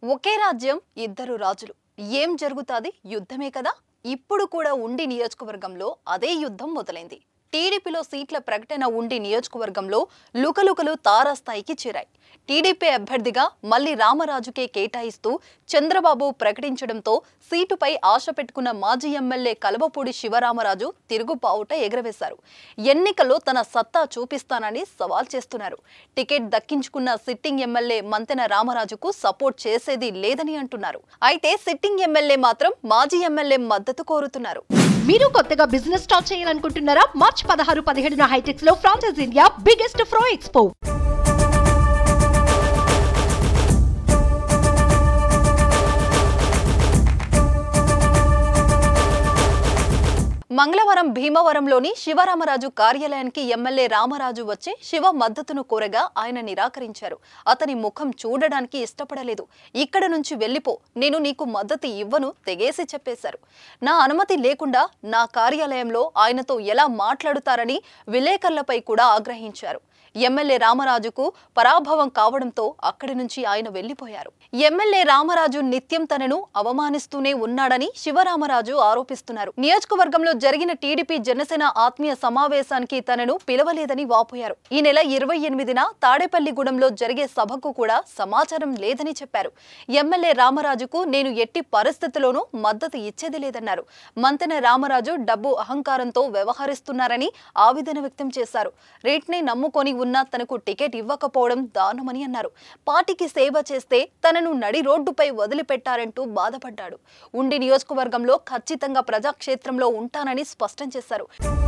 ఒకే రాజ్యం ఇద్దరు రాజులు ఏం జరుగుతాది యుద్ధమే కదా ఇప్పుడు కూడా ఉండి నియోజకవర్గంలో అదే యుద్ధం మొదలైంది టీడీపీలో సీట్ల ప్రకటన ఉండి నియోజకవర్గంలో లుకలుకలు తారాస్థాయికి చేరాయి టీడీపీ అభ్యర్థిగా మళ్లీ రామరాజుకే కేటాయిస్తూ చంద్రబాబు ప్రకటించడంతో సీటుపై ఆశ పెట్టుకున్న మాజీ ఎమ్మెల్యే కలవపూడి శివరామరాజు తిరుగుబావుట ఎగరవేశారు ఎన్నికల్లో తన సత్తా చూపిస్తానని సవాల్ చేస్తున్నారు టికెట్ దక్కించుకున్న సిట్టింగ్ ఎమ్మెల్యే మంతెన రామరాజుకు సపోర్ట్ చేసేది లేదని అంటున్నారు అయితే సిట్టింగ్ ఎమ్మెల్యే మాత్రం మాజీ ఎమ్మెల్యే మద్దతు కోరుతున్నారు మీరు కొత్తగా బిజినెస్ స్టార్ట్ చేయాలనుకుంటున్నారా మార్చ్ పదహారు పదిహేడున హైటెక్స్ లో ఫ్రాన్సెస్ ఇండియా బిగ్గెస్ట్ ఫ్రో ఎక్స్పో మంగళవారం భీమవరంలోని శివరామరాజు కార్యాలయానికి ఎమ్మెల్యే రామరాజు వచ్చి శివ మద్దతును కోరగా ఆయన నిరాకరించారు అతని ముఖం చూడడానికి ఇష్టపడలేదు ఇక్కడ నుంచి వెళ్ళిపో నేను నీకు మద్దతు ఇవ్వను తెగేసి చెప్పేశారు నా అనుమతి లేకుండా నా కార్యాలయంలో ఆయనతో ఎలా మాట్లాడుతారని విలేకరులపై కూడా ఆగ్రహించారు ఎమ్మెల్యే రామరాజుకు పరాభవం కావడంతో అక్కడి నుంచి ఆయన వెళ్లిపోయారు ఎమ్మెల్యే రామరాజు నిత్యం తనను అవమానిస్తూనే ఉన్నాడని శివరామరాజు ఆరోపిస్తున్నారు నియోజకవర్గంలో జరిగిన టీడీపీ జనసేన ఆత్మీయ సమావేశానికి తనను పిలవలేదని వాపోయారు ఈ నెల ఇరవై ఎనిమిదిన తాడేపల్లిగూడెంలో జరిగే సభకు కూడా సమాచారం లేదని చెప్పారు ఎమ్మెల్యే రామరాజుకు నేను ఎట్టి పరిస్థితుల్లోనూ మద్దతు ఇచ్చేది లేదన్నారు మంతెన రామరాజు డబ్బు అహంకారంతో వ్యవహరిస్తున్నారని ఆవేదన వ్యక్తం చేశారు రేట్ని నమ్ముకొని ఉన్న తనకు టికెట్ ఇవ్వకపోవడం దారుణమని అన్నారు పార్టీకి సేవ చేస్తే తనను నడి రోడ్డుపై వదిలిపెట్టారంటూ బాధపడ్డాడు ఉండి నియోజకవర్గంలో ఖచ్చితంగా ప్రజాక్షేత్రంలో ఉంటానని స్పష్టం చేశారు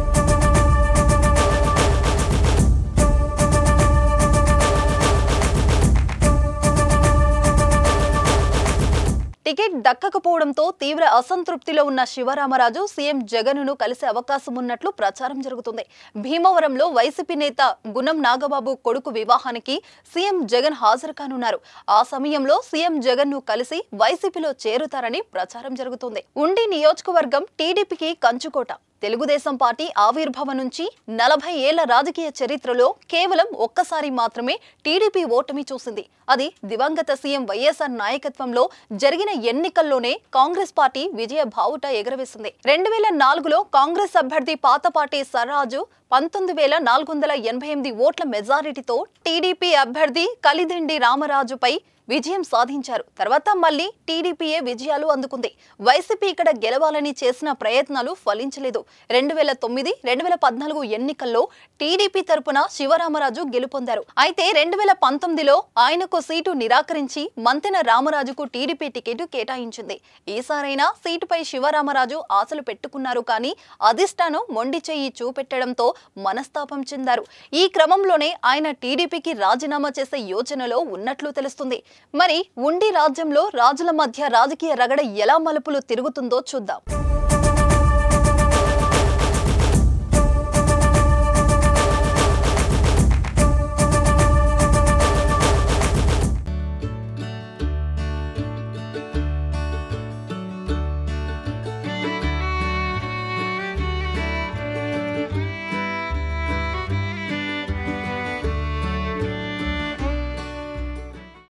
టికెట్ దక్కకపోవడంతో తీవ్ర అసంతృప్తిలో ఉన్న శివరామరాజు సీఎం జగన్ను కలిసే అవకాశం ఉన్నట్లు ప్రచారం జరుగుతుంది భీమవరంలో వైసీపీ నేత గుణం నాగబాబు కొడుకు వివాహానికి సీఎం జగన్ హాజరు కానున్నారు ఆ సమయంలో సీఎం జగన్ ను కలిసి వైసీపీలో చేరుతారని ప్రచారం జరుగుతుంది ఉండి నియోజకవర్గం టీడీపీకి కంచుకోట తెలుగుదేశం పార్టీ ఆవిర్భావం నుంచి నలభై ఏళ్ల రాజకీయ చరిత్రలో కేవలం ఒక్కసారి మాత్రమే టీడీపీ ఓటమి చూసింది అది దివంగత సీఎం వైఎస్ఆర్ నాయకత్వంలో జరిగిన ఎన్నికల్లోనే కాంగ్రెస్ పార్టీ విజయ బావుట ఎగరవేసింది రెండు వేల నాలుగులో కాంగ్రెస్ అభ్యర్థి పాతపాటి సర్రాజు పంతొమ్మిది వేల నాలుగు వందల ఎనభై ఎనిమిది ఓట్ల మెజారిటీతో టీడీపీ అభ్యర్థి కలిదిండి రామరాజుపై విజయం సాధించారు తర్వాత మళ్ళీ టీడీపీయే విజయాలు అందుకుంది వైసీపీ ఇక్కడ గెలవాలని చేసిన ప్రయత్నాలు ఫలించలేదు రెండు వేల తొమ్మిది రెండు వేల పద్నాలుగు ఎన్నికల్లో టీడీపీ తరపున శివరామరాజు గెలుపొందారు అయితే రెండు వేల పంతొమ్మిదిలో ఆయనకు సీటు నిరాకరించి మంతెన రామరాజుకు టీడీపీ టికెట్ కేటాయించింది ఈసారైనా సీటుపై శివరామరాజు ఆశలు పెట్టుకున్నారు కానీ అధిష్టానం మొండి చెయ్యి చూపెట్టడంతో మనస్తాపం చెందారు ఈ క్రమంలోనే ఆయన టీడీపీకి రాజీనామా చేసే యోచనలో ఉన్నట్లు తెలుస్తుంది మరి ఉండి రాజ్యంలో రాజుల మధ్య రాజకీయ రగడ ఎలా మలుపులు తిరుగుతుందో చూద్దాం